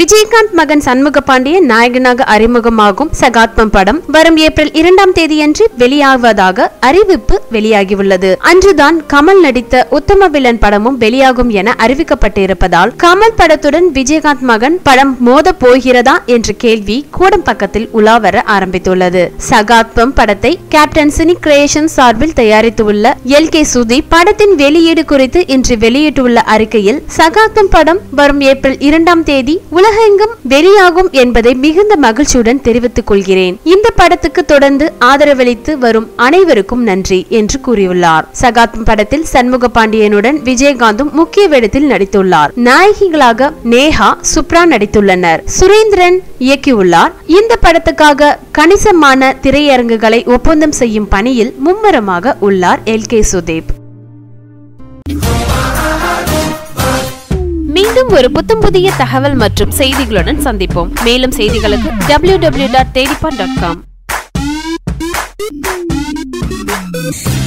விஜயகாந்த் மகன் சண்முக பாண்டியன் நாயகனாக அறிமுகமாகும் சகாத்மம் படம் வரும் ஏப்ரல் இரண்டாம் தேதியன்று வெளியாவதாக அறிவிப்பு வெளியாகியுள்ளது அன்றுதான் கமல் நடித்த உத்தம வில்லன் படமும் வெளியாகும் என அறிவிக்கப்பட்டிருப்பதால் கமல் படத்துடன் விஜயகாந்த் மகன் படம் மோத போகிறதா என்ற கேள்வி கூடம் பக்கத்தில் உலா வர ஆரம்பித்துள்ளது சகாத்மம் படத்தை கேப்டன் சினி கிரியேஷன் சார்பில் தயாரித்துள்ள எல் கே சுதீப் படத்தின் வெளியீடு குறித்து இன்று வெளியிட்டுள்ள அறிக்கையில் சகாத்மம் படம் வரும் ஏப்ரல் இரண்டாம் தேதி உலகெங்கும் வெளியாகும் என்பதை மிகுந்த மகிழ்ச்சியுடன் தெரிவித்துக் கொள்கிறேன் இந்த படத்துக்கு தொடர்ந்து ஆதரவளித்து வரும் அனைவருக்கும் நன்றி என்று கூறியுள்ளார் சகாத்மம் படத்தில் சண்முக பாண்டியனுடன் விஜயகாந்தும் முக்கிய வேடத்தில் நடித்துள்ளார் நாயகிகளாக நேஹா சுப்ரா நடித்துள்ளனர் சுரேந்திரன் இயக்கியுள்ளார் இந்த படத்துக்காக கணிசமான திரையரங்குகளை ஒப்பந்தம் செய்யும் பணியில் மும்முரமாக உள்ளார் எல் கே சுதீப் மீண்டும் ஒரு புத்தம் புதிய தகவல் மற்றும் செய்திகளுடன் சந்திப்போம் மேலும் செய்திகளுக்கு W W dot Thedippan dot com